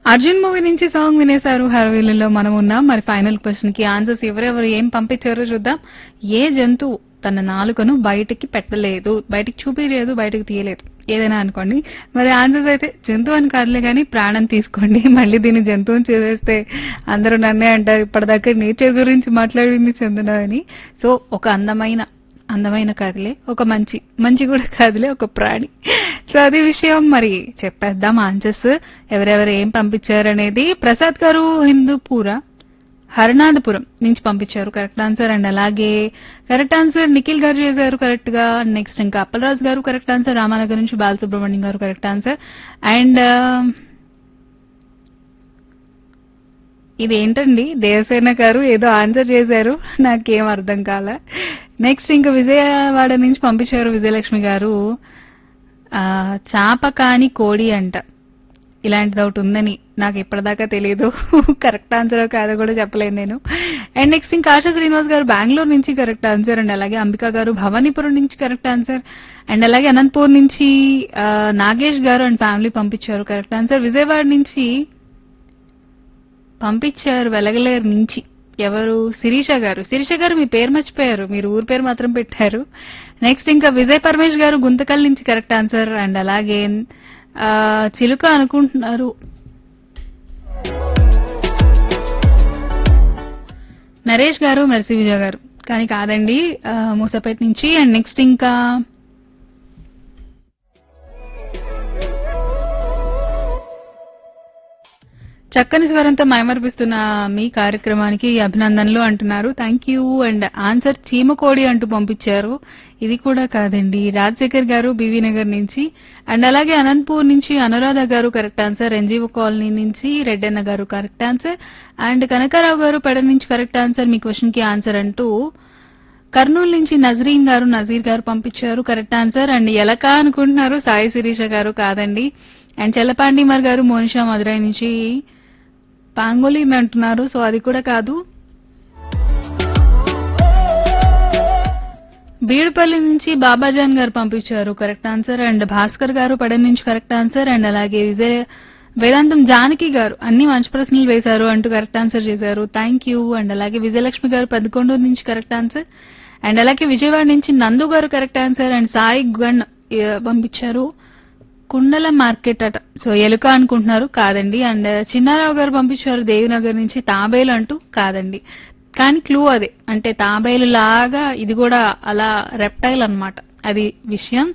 Arjun movie నుంచి song వినేశారు హరవీలలో మనం ఉన్నాం మరి ఫైనల్ క్వశ్చన్ కి ఆన్సర్స్ ఎవరెవరు ఏం పంపించారో చూద్దాం ఏ జంతువు తన నాలుకను బయటికి పెట్టలేదు బయటికి చూపించలేదు బయటికి తీయలేదు ఏదైనా అనుకోండి మరి ఆన్సర్స్ అయితే జంతువు అని కాదులే కానీ ప్రాణం తీసుకోండి మళ్ళీ దీన్ని జంతువుని చేసేస్తే అందరూ నన్నే అంటారు ఇప్పటిదాకా నేచర్ గురించి మాట్లాడింది చందన అని సో ఒక అందమైన అందమైన కాదులే ఒక మంచి మంచి కూడా కాదులే ఒక ప్రాణి సో అది విషయం మరి చెప్పేద్దాం ఆన్సర్స్ ఎవరెవరు ఏం పంపించారు అనేది ప్రసాద్ గారు హిందూపూర హరినాథపురం నుంచి పంపించారు కరెక్ట్ ఆన్సర్ అండ్ అలాగే కరెక్ట్ ఆన్సర్ నిఖిల్ గారు చేశారు కరెక్ట్ గా నెక్స్ట్ ఇంకా అప్పలరాజు గారు కరెక్ట్ ఆన్సర్ రామానగర్ నుంచి బాలసుబ్రహ్మణ్యం గారు కరెక్ట్ ఆన్సర్ అండ్ ఇది ఏంటండి దేవసేన గారు ఏదో ఆన్సర్ చేశారు నాకేం అర్థం కాలే నెక్స్ట్ ఇంకా విజయవాడ నుంచి పంపించారు విజయలక్ష్మి గారు ఆ చాప కాని కోడి అంట ఇలాంటిది ఒకటి ఉందని నాకు ఇప్పటిదాకా తెలియదు కరెక్ట్ ఆన్సర్ కాదో కూడా చెప్పలేను నేను అండ్ నెక్స్ట్ ఇంకా ఆశా శ్రీనివాస్ గారు బెంగళూరు నుంచి కరెక్ట్ ఆన్సర్ అండ్ అలాగే అంబికా గారు భవానీపురం నుంచి కరెక్ట్ ఆన్సర్ అండ్ అలాగే అనంతపూర్ నుంచి ఆ, నాగేష్ గారు అండ్ ఫ్యామిలీ పంపించారు కరెక్ట్ ఆన్సర్ విజయవాడ నుంచి పంపించారు వెలగలేరు నుంచి ఎవరు శిరీష గారు శిరీష గారు మీ పేరు మర్చిపోయారు మీరు ఊరి పేరు మాత్రం పెట్టారు నెక్స్ట్ ఇంకా విజయ్ పరమేష్ గారు గుంతకల్ నుంచి కరెక్ట్ ఆన్సర్ అండ్ అలాగే ఆ, చిలుక అనుకుంటున్నారు నరేష్ గారు మెర్సీ విజయ్ గారు కానీ కాదండి ఆ, మూసపేట నుంచి అండ్ నెక్స్ట్ ఇంకా చక్కని స్వరంతో మైమర్పిస్తున్న మీ కార్యక్రమానికి అభినందనలు అంటున్నారు థ్యాంక్ యూ అండ్ ఆన్సర్ చీమకోడి అంటూ పంపించారు ఇది కూడా కాదండి రాజశేఖర్ గారు బీవీ నగర్ నుంచి అండ్ అలాగే అనంతపూర్ నుంచి అనురాధ గారు కరెక్ట్ ఆన్సర్ ఎన్జీఓ కాలనీ నుంచి రెడ్డన్న గారు correct answer and Kanakarao garu పెడ నుంచి కరెక్ట్ ఆన్సర్ మీ క్వశ్చన్ కి ఆన్సర్ అంటూ కర్నూలు నుంచి నజరీన్ గారు నజీర్ గారు పంపించారు కరెక్ట్ ఆన్సర్ అండ్ ఎలక అనుకుంటున్నారు సాయి శిరీష గారు కాదండి అండ్ చెల్లపాండిమర్ గారు మోనిషా మదురై నుంచి పాంగోలిన్ అంటున్నారు సో అది కూడా కాదు బీడుపల్లి నుంచి బాబాజాన్ గారు పంపించారు కరెక్ట్ ఆన్సర్ అండ్ భాస్కర్ గారు పడన్ నుంచి కరెక్ట్ ఆన్సర్ అండ్ అలాగే విజయ్ వేదాంతం జానకి గారు అన్ని మంచి ప్రశ్నలు వేశారు అంటూ కరెక్ట్ ఆన్సర్ చేశారు థ్యాంక్ యూ అండ్ అలాగే విజయలక్ష్మి గారు పదకొండూరు నుంచి కరెక్ట్ ఆన్సర్ అండ్ అలాగే విజయవాడ నుంచి Nandu garu correct answer and Sai గణ్ ఆ, పంపించారు కుండల మార్కెట్ అట సో ఎలుక అనుకుంటున్నారు కాదండి అండ్ చిన్నారావు గారు పంపించారు దేవినగర్ నుంచి తాబేలు అంటూ కాదండి కానీ క్లూ అదే అంటే తాబేలు లాగా ఇది కూడా అలా రెప్టైల్ అన్నమాట అది విషయం